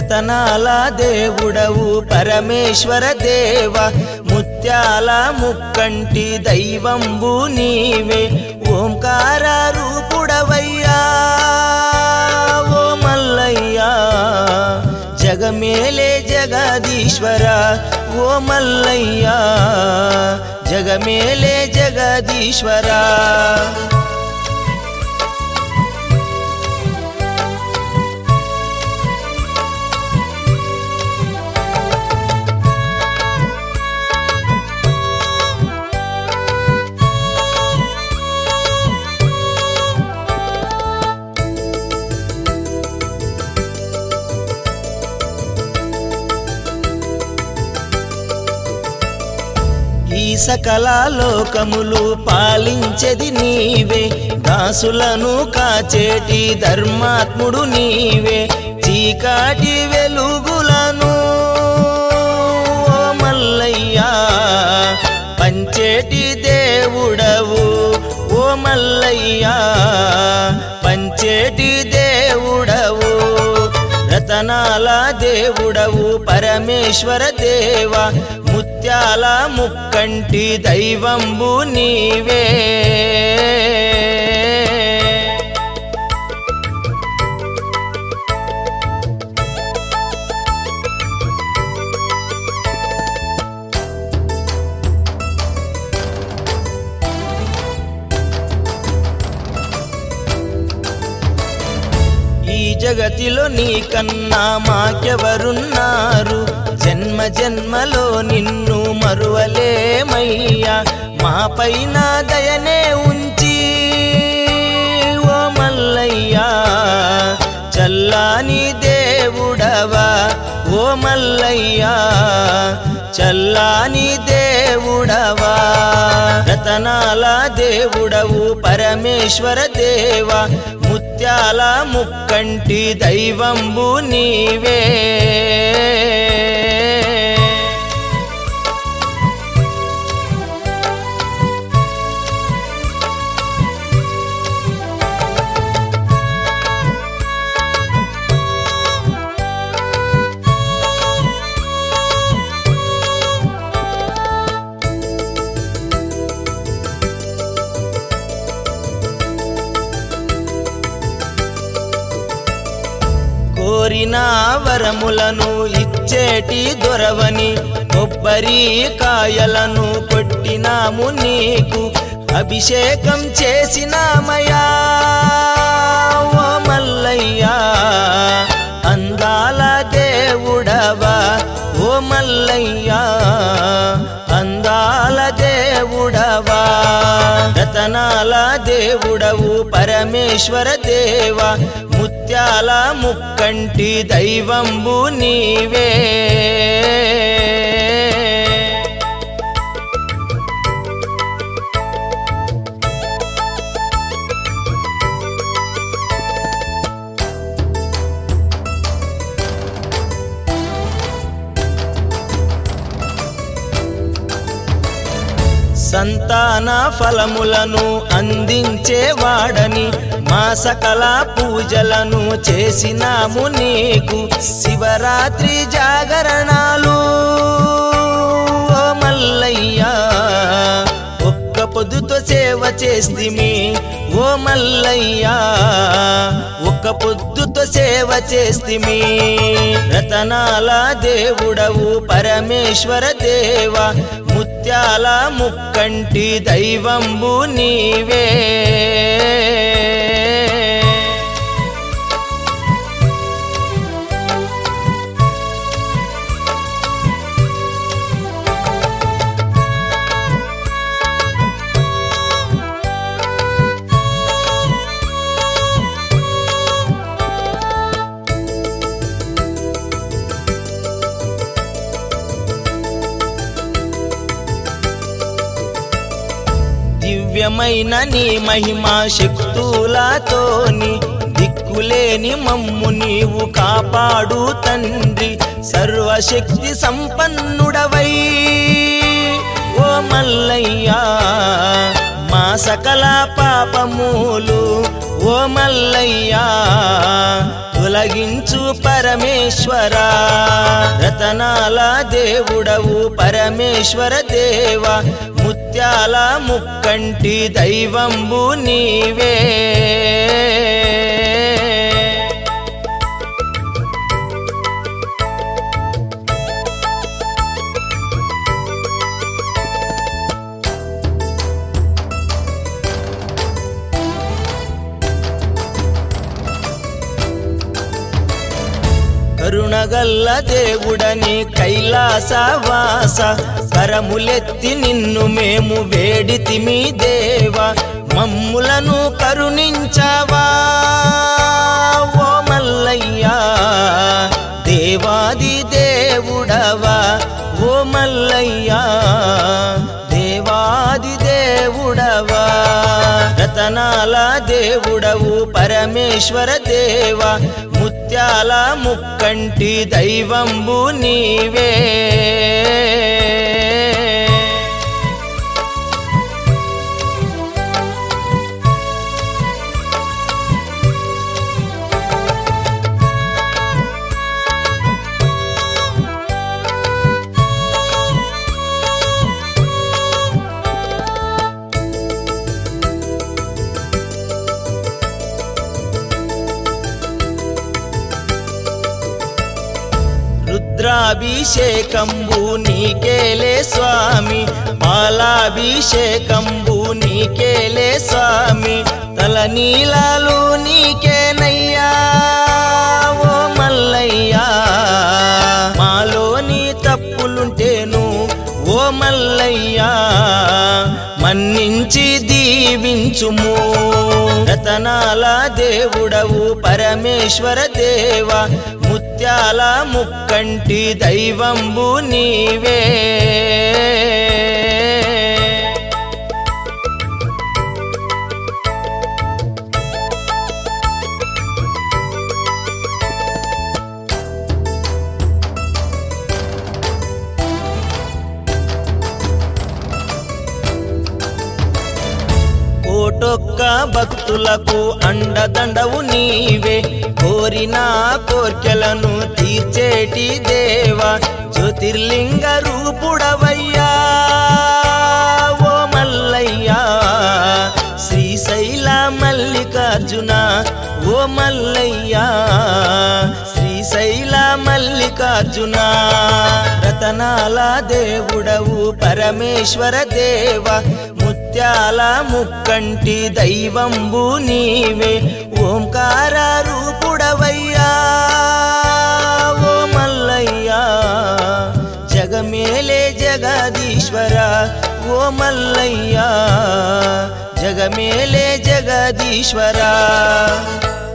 రతనాల దేవుడవు పరమేశ్వర దేవ ముత్యాల ముక్కంటి దైవంబు నీవే ఓంకార రూపుడవయ్యా ఓ మల్లయ్యా జగమేలే జగదీశ్వర ఓ మల్లయ్యా జగమేలే జగదీశ్వరా ఈ సకల లోకములు పాలించెది నీవే దాసులను కాచేటి ధర్మాత్ముడు నీవే చీకాటి వెలుగులను ఓ మల్లయ్యా పంచేటి దేవుడవు ఓ మల్లయ్యా పంచేటి దేవుడవు రతనాల దేవుడవు పరమేశ్వర దేవ ముత్యాల ముక్కంటి దైవంబు నీవే ఈ జగతిలో నీకన్నా మాకెవరున్నారు జన్మ జన్మలో నిన్ను మరువలేమయ్యా మా పైన దయనే ఉంచి ఓ మల్లయ్యా చల్లాని దేవుడవా ఓ మల్లయ్యా చల్లాని దేవుడవా రతనాల దేవుడవు పరమేశ్వర దేవ ముత్యాల ముక్కంటి దైవంబు నీవే కోరిన వరములను ఇచ్చేటి దొరవని కొబ్బరి కాయలను కొట్టినాము నీకు అభిషేకం చేసినామయా ఓ మల్లయ్యా అందాల దేవుడవా ఓ మల్లయ్యా అందాల దేవుడవా రతనాల దేవుడవు పరమేశ్వర దేవ ముత్యాల ముక్కంటి దైవంబు నీవే సంతాన ఫలములను అందించేవాడని మా సకల పూజలను చేసినాము నీకు శివరాత్రి జాగరణాలు ఓ మల్లయ్యా ఒక్క పొద్దుతో సేవ చేస్తిమి ఓ మల్లయ్యా ఒక్క పొద్దుతో సేవ చేస్తిమి రతనాల దేవుడవు పరమేశ్వర దేవ ముత్యాల ముక్కంటి దైవంబు నీవే దివ్యమైన నీ మహిమా శక్తులతోని దిక్కులేని మమ్ము నీవు కాపాడు తండ్రి సర్వశక్తి సంపన్నుడవై ఓ మల్లయ్యా మా సకల పాపములు ఓ మల్లయ్యా తొలగించు పరమేశ్వర రతనాల దేవుడవు పరమేశ్వర దేవ ముత్యాల ముక్కంటి దైవంబు నీవే కరుణగల్ల దేవుడని కైలాసవాస కరములెత్తి నిన్ను మేము వేడితిమి దేవ మమ్ములను కరుణించవా ఓ మల్లయ్యా దేవాది దేవుడవా ఓ మల్లయ్యా దేవాది దేవుడవా రతనాల దేవుడవు పరమేశ్వర దేవ ముత్యాల ముక్కంటి దైవంబు నీవే రుద్రాభిషేకంబు నీకేలే స్వామి పాలాభిషేకంబు నీకేలే స్వామి తల నీలాలు నీకేనయ్యా ఓ మల్లయ్యా మాలోని తప్పులుంటేను ఓ మల్లయ్యా మన్నించి దీవించుము రతనాల దేవుడవు పరమేశ్వర దేవ ముత్యాల ముక్కంటి దైవంబు నీవే కోటొక్క భక్తులకు అండదండవు నీవే కోరిన కోర్కెలను తీర్చేటి దేవా జ్యోతిర్లింగ రూపుడవయ్యా ఓ మల్లయ్యా శ్రీశైల మల్లికార్జున ఓ మల్లయ్యా శ్రీశైల మల్లికార్జున రతనాల దేవుడవు పరమేశ్వర దేవ ముత్యాల ముక్కంటి దైవంబు నీవే ఓంకార రూపుడవయ్యా ఓ మల్లయ్యా జగమేలే జగదీశ్వర ఓ మల్లయ్యా జగమేలే జగదీశ్వర